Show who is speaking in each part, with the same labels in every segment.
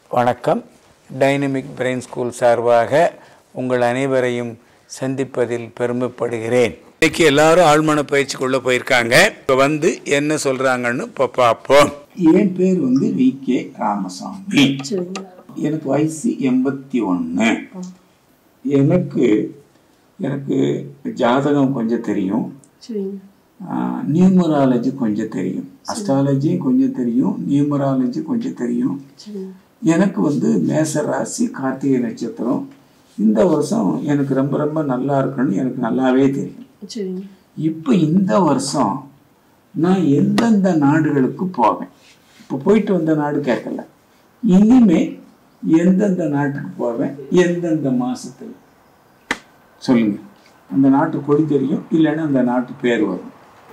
Speaker 1: வணக்கம் dynamic brain school சார்பாக உங்கள் அனைவரையும் சந்திப்பதில் பெருமைப்படுகிறேன் இன்னைக்கு எல்லாரும் ஆழ்மன பயிற்சிக்குள்ள போயிருக்காங்க இப்போ வந்து என்ன சொல்றாங்கன்னு இப்போ பார்ப்போம் என் பேர் வந்து வி கே ராமசாமி எனக்கு வயசு எண்பத்தி ஒன்று எனக்கு எனக்கு ஜாதகம் கொஞ்சம் தெரியும்
Speaker 2: சரிங்க
Speaker 1: நியூமராலஜி கொஞ்சம் தெரியும் அஸ்ட்ராலஜி கொஞ்சம் தெரியும் நியூமராலஜி கொஞ்சம் தெரியும்
Speaker 2: சரிங்க
Speaker 1: எனக்கு வந்து மேச ராசி கார்த்திகை நட்சத்திரம் இந்த வருஷம் எனக்கு ரொம்ப ரொம்ப நல்லா இருக்குன்னு எனக்கு நல்லாவே தெரியும்
Speaker 2: சரிங்க
Speaker 1: இப்போ இந்த வருஷம் நான் எந்தெந்த நாடுகளுக்கு போவேன் இப்போ போயிட்டு வந்த நாடு கேட்கல இனிமே எந்தெந்த நாட்டுக்கு போவேன் எந்தெந்த மாசத்துல சொல்லுங்க அந்த நாட்டு கொடி தெரியும் இல்லைன்னா அந்த நாட்டு பேர் வரும்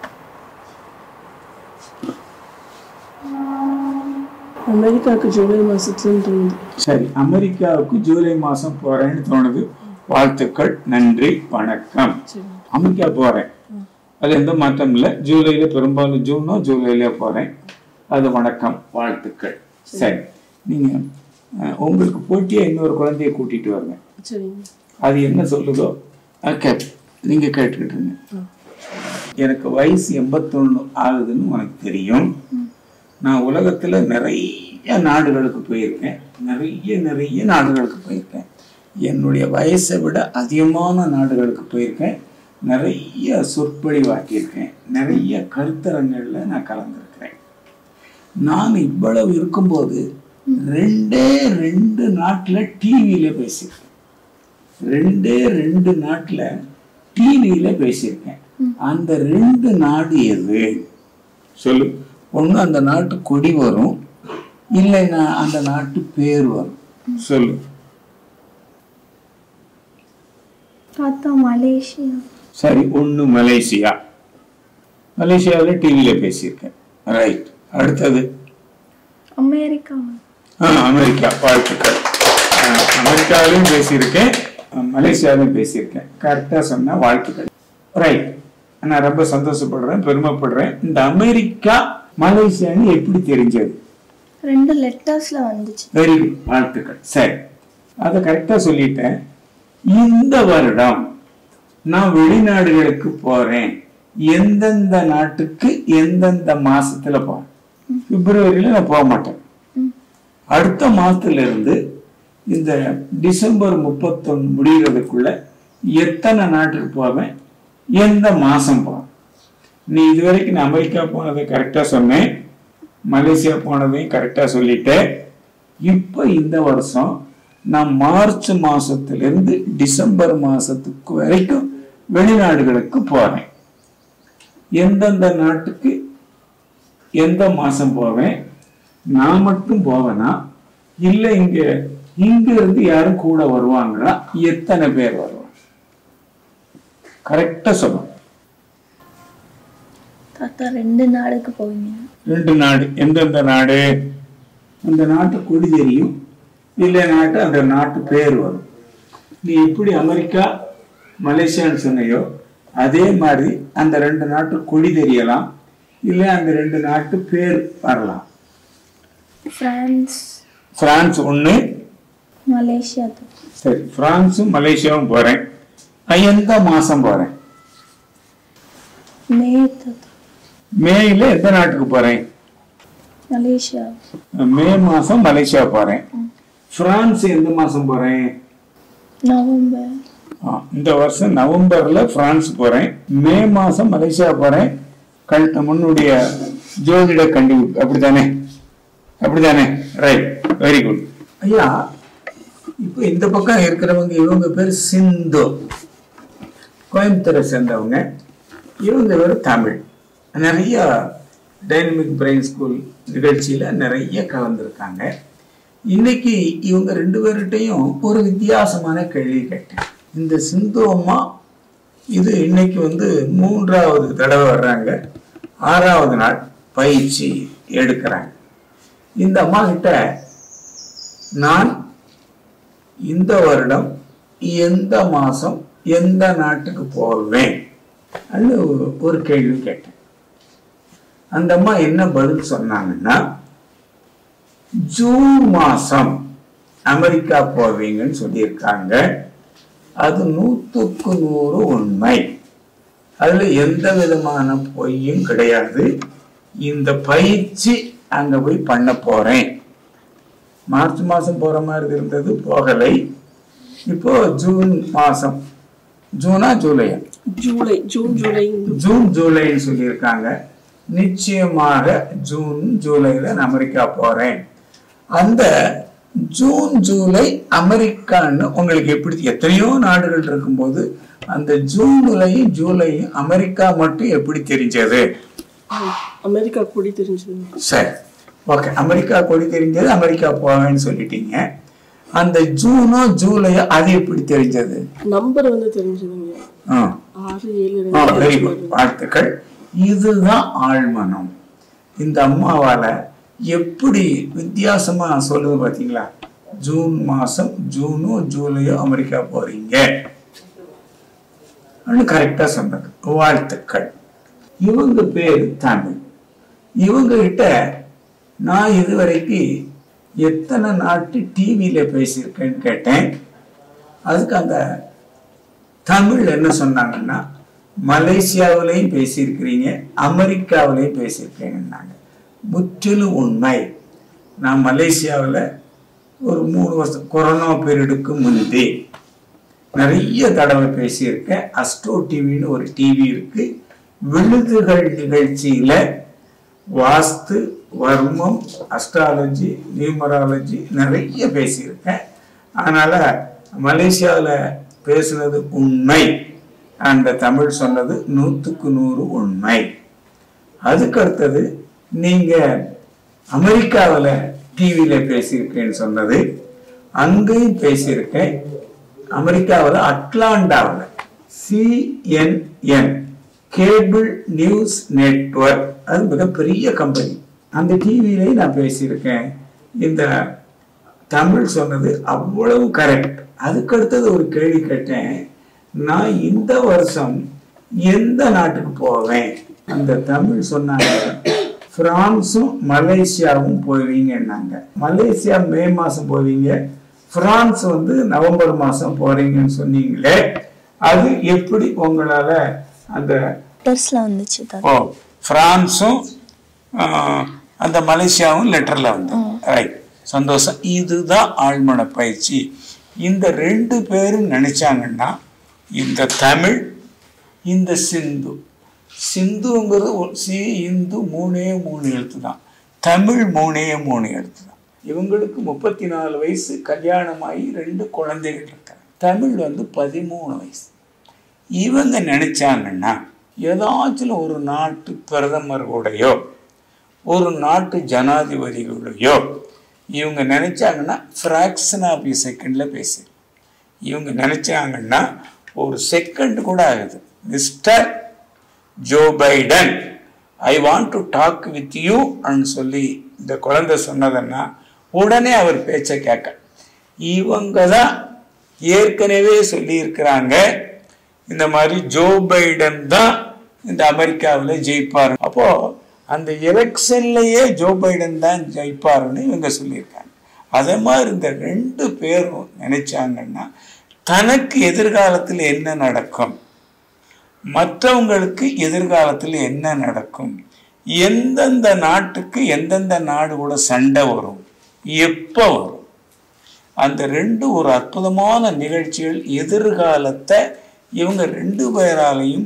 Speaker 2: அமெரிக்காவுக்கு ஜூலை மாசத்துலன்னு தோணுது
Speaker 1: சரி அமெரிக்காவுக்கு ஜூலை மாசம் போறேன்னு தோணுது வாழ்த்துக்கள் நன்றி வணக்கம்
Speaker 2: சரிங்க
Speaker 1: அமெரிக்கா போறேன் அது எந்த மாற்றம் இல்லை ஜூலையில பெரும்பாலும் ஜூனோ ஜூலையில போறேன் அது வணக்கம் வாழ்த்துக்கள் சரி நீங்க அஹ், உங்களுக்கு போட்டியா இன்னொரு குழந்தைய கூட்டிட்டு வருங்க
Speaker 2: சரிங்க
Speaker 1: அது என்ன சொல்லுதோ அது கேட் நீங்க கேட்டுக்கிட்டு இருங்க
Speaker 2: ஆ.
Speaker 1: எனக்கு வயசு எண்பத்தொன்னு ஆகுதுன்னு உனக்கு தெரியும் நான் உலகத்துல நிறைய நாடுகளுக்கு போயிருக்கேன் நிறைய நிறைய நாடுகளுக்கு போயிருக்கேன் என்னுடைய வயசை விட அதிகமான நாடுகளுக்கு போயிருக்கேன் நிறைய சொற்பொழிவாக்கியிருக்கேன் நிறைய கருத்தரங்கள்ல நான் கலந்துருக்கிறேன் நான் இவ்வளவு இருக்கும்போது ரெண்டே ரெண்டு நாட்டுல டிவியில பேசியிருக்கேன் ரெண்டே ரெண்டு நாட்டுல டிவியில பேசியிருக்கேன் அந்த ரெண்டு நாடு எது சொல்லு ஒண்ணு அந்த நாட்டு கொடி வரும் இல்லைன்னா அந்த நாட்டு பேர் வரும் சொல்லு
Speaker 3: தாத்தா மலேசியா
Speaker 1: சரி ஒண்ணு மலேசியா மலேசியாவில் டிவியில பேசியிருக்கேன் ரைட் அடுத்தது
Speaker 3: அமெரிக்கா
Speaker 1: ஆ, அமெரிக்கா வாழ்த்துக்கள் ஆ, அமெரிக்காவிலையும் பேசியிருக்கேன் ஆ, மலேசியாவிலும் பேசியிருக்கேன் கரெக்டாக சொன்ன வாழ்த்துக்கள் ரைட் நான் ரொம்ப சந்தோஷப்படுறேன் பெருமைப்படுறேன் இந்த அமெரிக்கா மலேசியான்னு எப்படி தெரிஞ்சது
Speaker 3: ரெண்டு லெட்டர்ஸ்ல வந்துச்சு
Speaker 1: வெரி குட் வாழ்த்துக்கள் சரி அதை கரெக்டாக சொல்லிட்டேன் இந்த வருடம் நான் வெளிநாடுகளுக்கு போறேன் எந்தெந்த நாட்டுக்கு எந்தெந்த மாசத்துல போறேன் பிப்ரவரியில நான் போக மாட்டேன் அடுத்த மாசத்துல இருந்து இந்த டிசம்பர் முப்பத்தொன்னு முடிகிறதுக்குள்ள எத்தனை நாட்டுக்கு போவேன் எந்த மாசம் போவேன் நீ இதுவரைக்கும் நான் அமெரிக்கா போனதை கரெக்டா சொன்னேன் மலேசியா போனதையும் கரெக்டா சொல்லிட்டேன் இப்போ இந்த வருஷம் நான் மார்ச் மாசத்துல இருந்து டிசம்பர் மாசத்துக்கு வரைக்கும் வெளிநாடுகளுக்கு போறேன் எந்தெந்த நாட்டுக்கு எந்த மாசம் போவேன் நான் மட்டும் போவேனா இல்ல இங்க இங்க இருந்து யாரும் கூட வருவாங்களா எத்தனை பேர் வருவாங்க கரெக்டா சொல்லணும்
Speaker 3: தாத்தா ரெண்டு நாடுக்கு போவீங்க
Speaker 1: ரெண்டு நாடு எந்தெந்த நாடு அந்த நாட்டு கொடி தெரியும் இல்லை நாட்டு அந்த நாட்டு பேர் வரும் நீ எப்படி அமெரிக்கா மலேசியான்னு சொன்னையோ அதே மாதிரி அந்த ரெண்டு நாட்டு கொடி தெரியலாம் இல்லை அந்த ரெண்டு நாட்டு பேர் வரலாம்
Speaker 3: பிரான்ஸ்
Speaker 1: பிரான்ஸ் ஒன்று
Speaker 3: மலேசியா தாத்தா
Speaker 1: சரி பிரான்ஸும் மலேசியாவும் போகிறேன் எந்த மாதம் போகிறேன்
Speaker 3: மே தாத்தா
Speaker 1: மேயில் எந்த நாட்டுக்கு போகிறேன்
Speaker 3: மலேசியா
Speaker 1: மே மாதம் மலேசியா போகிறேன் பிரான்ஸ் எந்த மாதம் போகிறேன்
Speaker 3: நவம்பர்
Speaker 1: ஆ, இந்த வருஷம் நவம்பர்ல பிரான்ஸ் போறேன் மே மாசம் மலேசியா போறேன் கண் முன்னுடைய ஜோதிட கண்டிப்பு அப்படித்தானே அப்படித்தானே ரைட் வெரி குட் ஐயா இப்போ இந்த பக்கம் இருக்கிறவங்க இவங்க பேர் சிந்து கோயம்புத்தூரை சேர்ந்தவங்க இவங்க பேர் தமிழ் நிறைய டைனமிக் பிரெயின் ஸ்கூல் நிகழ்ச்சியில நிறைய கலந்துருக்காங்க இன்னைக்கு இவங்க ரெண்டு பேர்கிட்டையும் ஒரு வித்தியாசமான கேள்வி கேட்டேன் இந்த சிந்து அம்மா இது இன்னைக்கு வந்து மூன்றாவது தடவை வர்றாங்க ஆறாவது நாள் பயிற்சி எடுக்கிறாங்க இந்த அம்மா கிட்ட நான் இந்த வருடம் எந்த மாசம் எந்த நாட்டுக்கு போவேன் அது ஒரு கேள்வி கேட்டேன் அந்த அம்மா என்ன பதில் சொன்னாங்கன்னா ஜூன் மாசம் அமெரிக்கா போவீங்கன்னு சொல்லியிருக்காங்க அது நூற்றுக்கு நூறு உண்மை அதுல எந்த விதமான பொய்யும் கிடையாது இந்த பயிற்சி அங்க போய் பண்ண போறேன் மார்ச் மாசம் போற மாதிரி இருந்தது போகலை இப்போ ஜூன் மாசம் ஜூனா ஜூலையா
Speaker 2: ஜூலை ஜூன் ஜூலை
Speaker 1: ஜூன் ஜூலைன்னு சொல்லியிருக்காங்க நிச்சயமாக ஜூன் ஜூலைல நான் அமெரிக்கா போறேன் அந்த ஜூன் ஜூலை அமெரிக்கான்னு உங்களுக்கு எப்படி எத்தனையோ நாடுகள் இருக்கும்போது அந்த ஜூன்லையும் ஜூலையும் அமெரிக்கா மட்டும் எப்படி தெரிஞ்சது
Speaker 2: அமெரிக்கா கொடி தெரிஞ்சது
Speaker 1: சரி ஓகே அமெரிக்கா கொடி தெரிஞ்சது அமெரிக்கா போவேன்னு சொல்லிட்டீங்க அந்த ஜூனோ ஜூலையோ அது எப்படி தெரிஞ்சது
Speaker 2: நம்பர் வந்து தெரிஞ்சதுங்க
Speaker 1: ஆ
Speaker 2: ஆறு ஏழு
Speaker 1: வெரி
Speaker 2: ரெண்டு
Speaker 1: குட் வாழ்த்துக்கள் இதுதான் ஆழ்மனம் இந்த அம்மாவால எப்படி வித்தியாசமா சொல்லுது பாத்தீங்களா ஜூன் மாசம் ஜூனோ ஜூலையோ அமெரிக்கா போறீங்க கரெக்டா சொன்னது வாழ்த்துக்கள் இவங்க பேரு தமிழ் இவங்க கிட்ட நான் இதுவரைக்கும் எத்தனை நாட்டு டிவியில பேசியிருக்கேன்னு கேட்டேன் அதுக்கு அந்த தமிழ் என்ன சொன்னாங்கன்னா மலேசியாவிலையும் பேசியிருக்கிறீங்க அமெரிக்காவிலையும் பேசியிருக்கீங்கன்னாங்க முற்றிலும் உண்மை நான் மலேசியாவில் ஒரு மூணு வருஷம் கொரோனா பீரியடுக்கு முந்தி நிறைய தடவை பேசியிருக்கேன் அஸ்ட்ரோ டிவின்னு ஒரு டிவி இருக்கு விழுதுகள் நிகழ்ச்சியில வாஸ்து வர்மம் அஸ்ட்ராலஜி நியூமராலஜி நிறைய பேசியிருக்கேன் அதனால மலேசியாவில் பேசுனது உண்மை அந்த தமிழ் சொன்னது நூற்றுக்கு நூறு உண்மை அதுக்கு அடுத்தது நீங்க அமெரிக்காவில் டிவியில் பேசியிருக்கேன்னு சொன்னது அங்கேயும் பேசியிருக்கேன் அமெரிக்காவில் அட்லாண்டாவில் சிஎன்என் கேபிள் நியூஸ் நெட்வொர்க் அது மிகப்பெரிய கம்பெனி அந்த டிவிலையும் நான் பேசியிருக்கேன் இந்த தமிழ் சொன்னது அவ்வளவு கரெக்ட் அதுக்கு அடுத்தது ஒரு கேள்வி கேட்டேன் நான் இந்த வருஷம் எந்த நாட்டுக்கு போவேன் அந்த தமிழ் சொன்னாங்க பிரான்ஸும் மலேசியாவும் போவீங்கன்னாங்க மலேசியா மே மாசம் போவீங்க பிரான்ஸ் வந்து நவம்பர் மாசம் போறீங்கன்னு சொன்னீங்களே அது எப்படி உங்களால அந்த
Speaker 3: லெட்டர்ஸில் வந்துச்சு தாத்தா
Speaker 1: ஓ பிரான்ஸும் ஆஹ், அந்த மலேசியாவும் லெட்டர்ல வந்து ரைட் சந்தோஷம் இதுதான் ஆழ்மன பயிற்சி இந்த ரெண்டு பேரும் நினைச்சாங்கன்னா இந்த தமிழ் இந்த சிந்து சிந்துங்கிறது ஒரு சி இந்து மூணே மூணு எழுத்து தான் தமிழ் மூணே மூணு எழுத்து தான் இவங்களுக்கு முப்பத்தி நாலு வயசு கல்யாணமாகி ரெண்டு குழந்தைகள் இருக்காங்க தமிழ் வந்து பதிமூணு வயசு இவங்க நினைச்சாங்கன்னா ஏதாச்சும் ஒரு நாட்டு பிரதமர்களுடையோ ஒரு நாட்டு ஜனாதிபதிகளுடையோ இவங்க நினைச்சாங்கன்னா ஃப்ராக்ஷன் ஆஃப் எ செகண்டில் பேசு இவங்க நினைச்சாங்கன்னா ஒரு செகண்ட் கூட ஆகுது mister Joe Biden I want to talk with you அப்படின்னு சொல்லி இந்த குழந்தை சொன்னதுன்னா உடனே அவர் பேச்சை கேட்க இவங்க தான் ஏற்கனவே சொல்லியிருக்கிறாங்க இந்த மாதிரி ஜோ பைடன் தான் இந்த அமெரிக்காவில் ஜெயிப்பார் அப்போ அந்த எலெக்ஷன்லயே ஜோ பைடன் தான் ஜெயிப்பாருன்னு இவங்க சொல்லியிருக்காங்க அதே மாதிரி இந்த ரெண்டு பேரும் நினைச்சாங்கன்னா தனக்கு எதிர்காலத்தில் என்ன நடக்கும் மற்றவங்களுக்கு எதிர்காலத்தில் என்ன நடக்கும் எந்தெந்த நாட்டுக்கு எந்தெந்த நாடு கூட சண்டை வரும் எப்போ வரும் அந்த ரெண்டு ஒரு அற்புதமான நிகழ்ச்சிகள் எதிர்காலத்தை இவங்க ரெண்டு பேராலையும்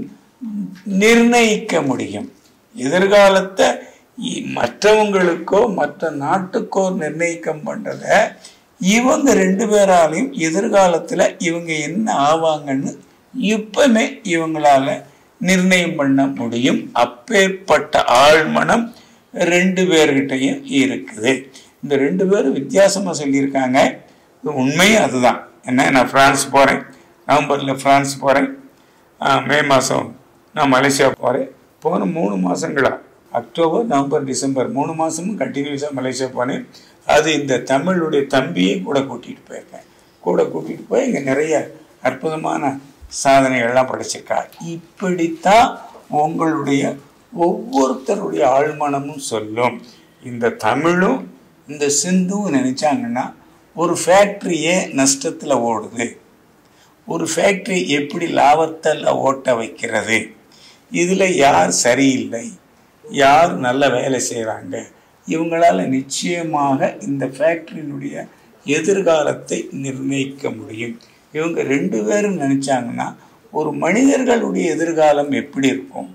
Speaker 1: நிர்ணயிக்க முடியும் எதிர்காலத்தை இ- மற்றவங்களுக்கோ மற்ற நாட்டுக்கோ நிர்ணயிக்கம் பண்றத இவங்க ரெண்டு பேராலையும் எதிர்காலத்துல இவங்க என்ன ஆவாங்கன்னு இப்பமே இவங்களால நிர்ணயம் பண்ண முடியும் அப்பேற்பட்ட ஆழ்மனம் ரெண்டு பேர்கிட்டையும் இருக்குது இந்த ரெண்டு பேரும் வித்தியாசமா சொல்லியிருக்காங்க இது உண்மையும் அதுதான் என்ன நான் பிரான்ஸ் போறேன் நவம்பரில் பிரான்ஸ் போறேன் ஆஹ் மே மாதம் நான் மலேசியா போகிறேன் போன மூணு மாதங்களா அக்டோபர் நவம்பர் டிசம்பர் மூணு மாதமும் கண்டினியூஸாக மலேசியா போனேன் அது இந்த தமிழுடைய தம்பியை கூட கூட்டிகிட்டு போயிருக்கேன் கூட கூட்டிகிட்டு போய் இங்கே நிறைய அற்புதமான சாதனைகள்லாம் படைச்சிருக்கா இப்படித்தான் உங்களுடைய ஒவ்வொருத்தருடைய ஆழ்மனமும் சொல்லும் இந்த தமிழும் இந்த சிந்துவும் நினைச்சாங்கன்னா ஒரு ஃபேக்ட்ரியே நஷ்டத்தில் ஓடுது ஒரு ஃபேக்ட்ரி எப்படி லாபத்தில் ஓட்ட வைக்கிறது இதில் யார் சரியில்லை யார் நல்ல வேலை செய்கிறாங்க இவங்களால நிச்சயமாக இந்த ஃபேக்ட்ரியினுடைய எதிர்காலத்தை நிர்ணயிக்க முடியும் இவங்க ரெண்டு பேரும் நினச்சாங்கன்னா ஒரு மனிதர்களுடைய எதிர்காலம் எப்படி இருக்கும்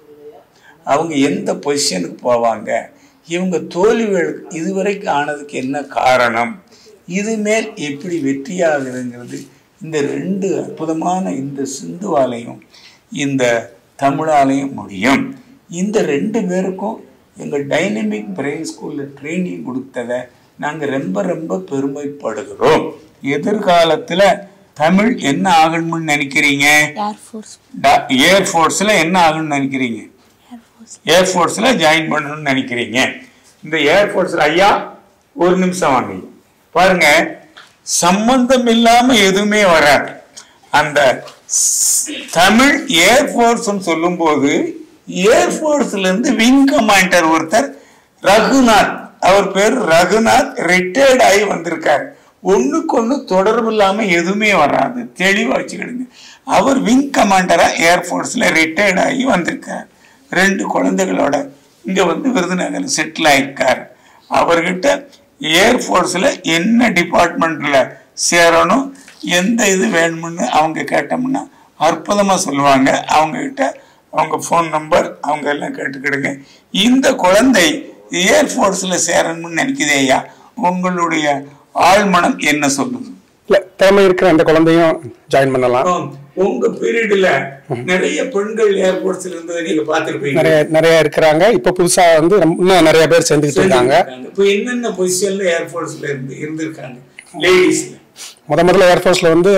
Speaker 1: அவங்க எந்த பொசிஷனுக்கு போவாங்க இவங்க தோல்விகள் இதுவரைக்கும் ஆனதுக்கு என்ன காரணம் இது மேல் எப்படி வெற்றியாகுதுங்கிறது இந்த ரெண்டு அற்புதமான இந்த சிந்துவாலையும் இந்த தமிழாலையும் முடியும் இந்த ரெண்டு பேருக்கும் எங்கள் டைனமிக் பிரெயின் ஸ்கூலில் ட்ரைனிங் கொடுத்ததை நாங்கள் ரொம்ப ரொம்ப பெருமைப்படுகிறோம் எதிர்காலத்தில் தமிழ் என்ன ஆகணும்னு நினைக்கிறீங்க
Speaker 3: ஏர்ஃபோர்ஸ்
Speaker 1: ஏர்ஃபோர்ஸில் என்ன ஆகணும்னு நினைக்கிறீங்க
Speaker 3: ஏர்ஃபோர்ஸ்
Speaker 1: ஏர்ஃபோர்ஸில் ஜாயின் பண்ணணும்னு நினைக்கிறீங்க இந்த ஏர்ஃபோர்ஸில் ஐயா ஒரு நிமிஷம் வாங்க பாருங்க சம்பந்தம் இல்லாம எதுவுமே வராது அந்த ஸ்- தமிழ் ஏர்ஃபோர்ஸ்னு சொல்லும்போது ஏர்ஃபோர்ஸ்ல இருந்து விங் கமாண்டர் ஒருத்தர் ரகுநாத் அவர் பேர் ரகுநாத் ரிட்டையர்ட் ஆகி வந்திருக்காரு ஒண்ணுக்கு ஒண்ணு தொடர்பு இல்லாம எதுவுமே வராது தெளிவா வச்சுக்கிடுங்க அவர் விங் கமாண்டரா ஏர்ஃபோர்ஸ்ல ரிட்டையர்ட் ஆகி வந்திருக்கார் ரெண்டு குழந்தைகளோட இங்க வந்து விருதுநகர் செட்டில் ஆயிருக்கார் அவர்கிட்ட ஏர்ஃபோர்ஸில் என்ன டிபார்ட்மெண்ட்ல சேரணும் எந்த இது வேணும்னு அவங்க கேட்டோம்னா அற்புதமாக சொல்லுவாங்க அவங்க கிட்ட அவங்க ஃபோன் நம்பர் அவங்க எல்லாம் கேட்டுக்கிடுங்க இந்த குழந்தை ஏர்ஃபோர்ஸில் சேரணும்னு நினைக்குதே ஐயா உங்களுடைய ஆழ்மனம் என்ன சொல்லுது
Speaker 4: இல்ல திறமை இருக்கிற அந்த குழந்தையும் ஜாயின் பண்ணலாம்
Speaker 1: ஆம், உங்க பீரியட்ல நிறைய பெண்கள் ஏர்போர்ட்ஸ்ல இருந்ததை நீங்க பார்த்திருப்பீங்க
Speaker 4: நிறைய நிறைய இருக்கிறாங்க இப்ப புதுசா வந்து ரொம்ப- இன்னும் நிறைய பேர் சேர்ந்துக்கிட்டு இருக்காங்க
Speaker 1: இப்போ என்னென்ன பொசிஷன்ல ஏர்போர்ட்ஸ்ல இருந்து இருந்திருக்காங்க லேடிஸ்ல
Speaker 4: முத முதல்ல ஏர்ஃபோர்ஸ்ல வந்து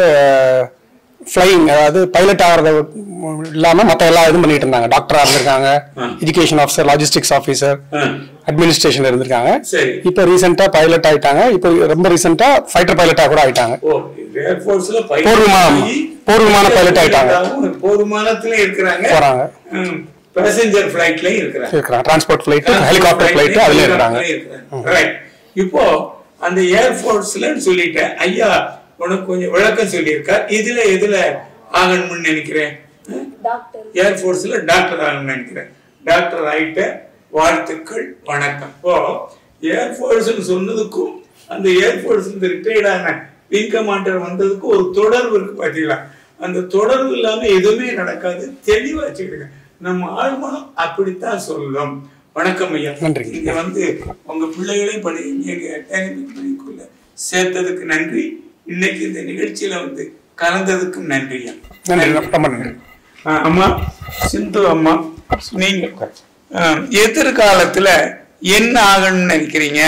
Speaker 4: ஃப்ளைங் அதாவது பைலட் ஆகிறது இல்லாம மத்த எல்லா இதுவும் பண்ணிட்டு இருந்தாங்க டாக்டரா இருந்திருக்காங்க
Speaker 1: ஆ.
Speaker 4: எஜுகேஷன் ஆஃபீஸர் லாஜிஸ்டிக்ஸ் ஆஃபீஸர் அட்மினிஸ்ட்ரேஷன்ல இருந்திருக்காங்க
Speaker 1: சரி
Speaker 4: இப்போ ரீசெண்டா பைலட் ஆயிட்டாங்க இப்போ ரொம்ப ரீசெண்டா ஃபைட்டர் பைலட்டா கூட ஆயிட்டாங்க
Speaker 1: ஓ ஏர்போர்ட்ஸ்ல
Speaker 4: போர் விமானம். போர் விமான pilot ஆயிட்டாங்க.
Speaker 1: போர் விமானத்துல இருக்கிறாங்க
Speaker 4: போறாங்க
Speaker 1: பேசஞ்சர் ஃபிளைட்லயும் இருக்கிறாங்க
Speaker 4: இருக்கிறாங்க டிரான்ஸ்போர்ட் ஃபிளைட் ஹெலிகாப்டர் ஃபிளைட் அதுல இருக்கிறாங்க
Speaker 1: Right. இப்போ அந்த ஏர்போர்ட்ஸ்ல சொல்லிட்டேன் ஐயா உனக்கு கொஞ்சம் விளக்கம் சொல்லியிருக்கார் இதுல எதுல ஆகணும்னு நினைக்கிறேன் ஏர்போர்ட்ஸ்ல டாக்டர் ஆகணும்னு நினைக்கிறேன் டாக்டர் ஆயிட்ட வாழ்த்துக்கள் வணக்கம் இப்போ ஏர்போர்ட்ஸ் சொன்னதுக்கும் அந்த ஏர்போர்ட்ஸ் ரிட்டையர்ட் ஆன விங் கமாண்டர் வந்ததுக்கும் ஒரு தொடர்பு இருக்கு பாத்தீங்களா அந்த தொடர்பு இல்லாம எதுவுமே நடக்காது தெளிவா வச்சுக்கிடுங்க நம்ம ஆழ்மனம் அப்படித்தான் சொல்லும் வணக்கம் ஐயா
Speaker 4: நன்றி.
Speaker 1: நீங்க வந்து உங்க பிள்ளைகளையும் படி எங்க டைனமிக் பள்ளிக்குள்ள சேர்த்ததுக்கு நன்றி இன்னைக்கு இந்த நிகழ்ச்சியில வந்து கலந்ததுக்கும் நன்றி ஐயா
Speaker 4: நன்றி ரொம்ப நன்றி
Speaker 1: ஆ, அம்மா சிந்து அம்மா நீங்க ஆ, எதிர்காலத்துல என்ன ஆகணும்னு நினைக்கிறீங்க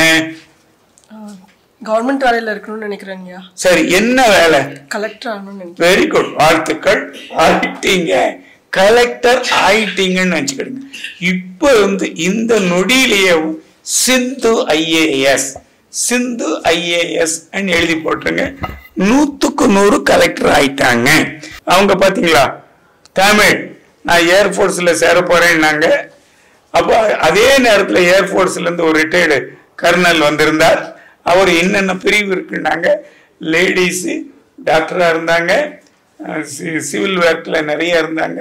Speaker 2: கவர்மெண்ட் வேலையில இருக்கணும்னு நினைக்கிறேங்கய்யா
Speaker 1: சரி என்ன வேலை
Speaker 2: கலெக்டர் ஆகணும்னு நினைக்கிறேன்
Speaker 1: வெரி குட் வாழ்த்துக்கள் ஆயிட்டீங்க கலெக்டர் ஆயிட்டீங்கன்னு வச்சுக்கிடுங்க இப்போ வந்து இந்த நொடியிலேயே சிந்து ஐஏஎஸ் சிந்து ஐஏஎஸ் எழுதி போட்டுருங்க நூத்துக்கு நூறு கலெக்டர் ஆயிட்டாங்க அவங்க பாத்தீங்களா தமிழ் நான் ஏர்ஃபோர்ஸில் சேர போறேன்னாங்க அப்போ அதே நேரத்தில் ஏர்ஃபோர்ஸ்ல இருந்து ஒரு ரிட்டையர்டு கர்னல் வந்திருந்தார் அவர் என்னென்ன பிரிவு இருக்குன்னாங்க லேடிஸு டாக்டராக இருந்தாங்க சிவில் ஒர்க்கில் நிறைய இருந்தாங்க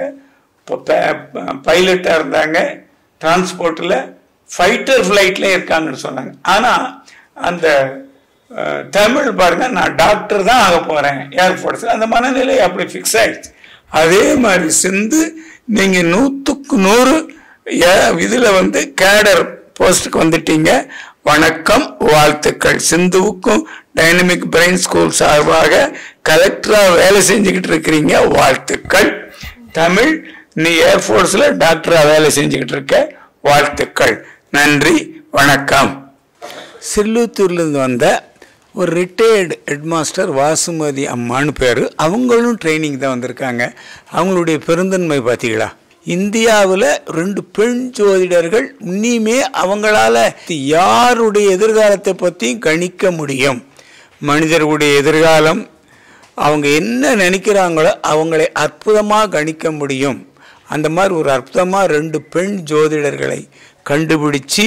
Speaker 1: பைலட்டாக இருந்தாங்க டிரான்ஸ்போர்ட்டில் ஃபைட்டர் ஃப்ளைட்டில் இருக்காங்கன்னு சொன்னாங்க ஆனால் அந்த அஹ், தமிழ் பாருங்க நான் டாக்டர் தான் ஆக போகிறேன் ஏர்ஃபோர்ஸில் அந்த மனநிலை அப்படி ஃபிக்ஸ் ஆயிடுச்சு அதே மாதிரி சென்று நீங்கள் நூற்றுக்கு நூறு இதில் வந்து கேடர் போஸ்ட்டுக்கு வந்துட்டீங்க வணக்கம் வாழ்த்துக்கள் சிந்துவுக்கும் டைனமிக் பிரெயின் ஸ்கூல் சார்பாக கலெக்டராக வேலை செஞ்சுக்கிட்டு இருக்கிறீங்க வாழ்த்துக்கள் தமிழ் நீ ஏர்ஃபோர்ஸில் டாக்டராக வேலை செஞ்சுக்கிட்டு இருக்க வாழ்த்துக்கள் நன்றி வணக்கம் சில்லூத்தூர்லேருந்து வந்த ஒரு ரிட்டையர்டு ஹெட்மாஸ்டர் வாசுமதி அம்மான்னு பேர் அவங்களும் ட்ரைனிங் தான் வந்திருக்காங்க அவங்களுடைய பெருந்தன்மை பார்த்தீங்களா இந்தியாவில் ரெண்டு பெண் ஜோதிடர்கள் இனிமே அவங்களால யாருடைய எதிர்காலத்தை பற்றியும் கணிக்க முடியும் மனிதர்களுடைய எதிர்காலம் அவங்க என்ன நினைக்கிறாங்களோ அவங்களை அற்புதமாக கணிக்க முடியும் அந்த மாதிரி ஒரு அற்புதமாக ரெண்டு பெண் ஜோதிடர்களை கண்டுபிடிச்சி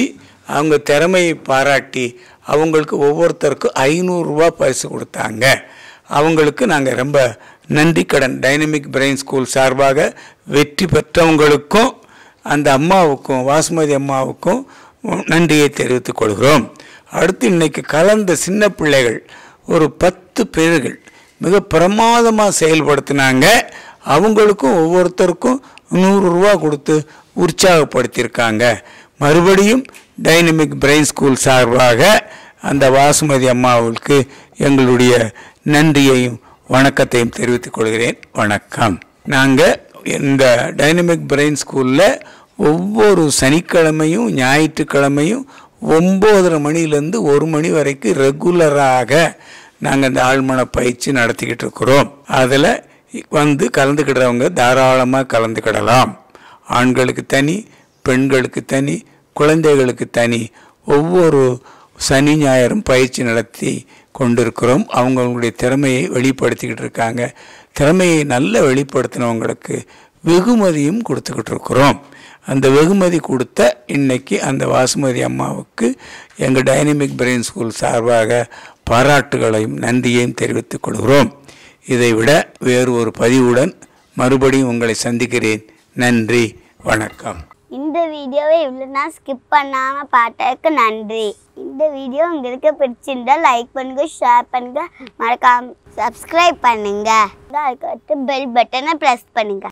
Speaker 1: அவங்க திறமையை பாராட்டி அவங்களுக்கு ஒவ்வொருத்தருக்கும் ஐநூறுரூவா பரிசு கொடுத்தாங்க அவங்களுக்கு நாங்கள் ரொம்ப நன்றி கடன் டைனமிக் பிரெயின் ஸ்கூல் சார்பாக வெற்றி பெற்றவங்களுக்கும் அந்த அம்மாவுக்கும் வாசுமதி அம்மாவுக்கும் நன்றியை தெரிவித்துக் கொள்கிறோம் அடுத்து இன்னைக்கு கலந்த சின்ன பிள்ளைகள் ஒரு பத்து பேர்கள் மிக பிரமாதமாக செயல்படுத்தினாங்க அவங்களுக்கும் ஒவ்வொருத்தருக்கும் நூறு ரூபா கொடுத்து உற்சாகப்படுத்தியிருக்காங்க மறுபடியும் டைனமிக் பிரெயின் ஸ்கூல் சார்பாக அந்த வாசுமதி அம்மாவுக்கு எங்களுடைய நன்றியையும் வணக்கத்தையும் தெரிவித்துக் கொள்கிறேன் வணக்கம் நாங்கள் இந்த டைனமிக் பிரெயின் ஸ்கூலில் ஒவ்வொரு சனிக்கிழமையும் ஞாயிற்றுக்கிழமையும் ஒம்போதரை மணிலேருந்து ஒரு மணி வரைக்கும் ரெகுலராக நாங்கள் இந்த ஆழ்மன பயிற்சி நடத்திக்கிட்டு இருக்கிறோம் அதில் வந்து கலந்துக்கிடுறவங்க தாராளமாக கலந்துக்கிடலாம் ஆண்களுக்கு தனி பெண்களுக்கு தனி குழந்தைகளுக்கு தனி ஒவ்வொரு சனி ஞாயிறும் பயிற்சி நடத்தி கொண்டிருக்கிறோம் அவங்களுடைய திறமையை வெளிப்படுத்திக்கிட்டு இருக்காங்க திறமையை நல்லா வெளிப்படுத்தினவங்களுக்கு வெகுமதியும் கொடுத்துக்கிட்டு இருக்கிறோம் அந்த வெகுமதி கொடுத்த இன்னைக்கு அந்த வாசுமதி அம்மாவுக்கு எங்கள் டைனமிக் பிரெயின் ஸ்கூல் சார்பாக பாராட்டுகளையும் நன்றியையும் தெரிவித்துக் கொள்கிறோம் இதை விட வேறு ஒரு பதிவுடன் மறுபடியும் உங்களை சந்திக்கிறேன் நன்றி வணக்கம்
Speaker 5: இந்த வீடியோவை இவ்வளோ நான் ஸ்கிப் பண்ணாமல் பார்த்ததுக்கு நன்றி இந்த வீடியோ உங்களுக்கு பிடிச்சிருந்தா லைக் பண்ணுங்க ஷேர் பண்ணுங்க மறக்காம சப்ஸ்கிரைப் பண்ணுங்க அதுக்கடுத்து பெல் பட்டனை ப்ரெஸ் பண்ணுங்க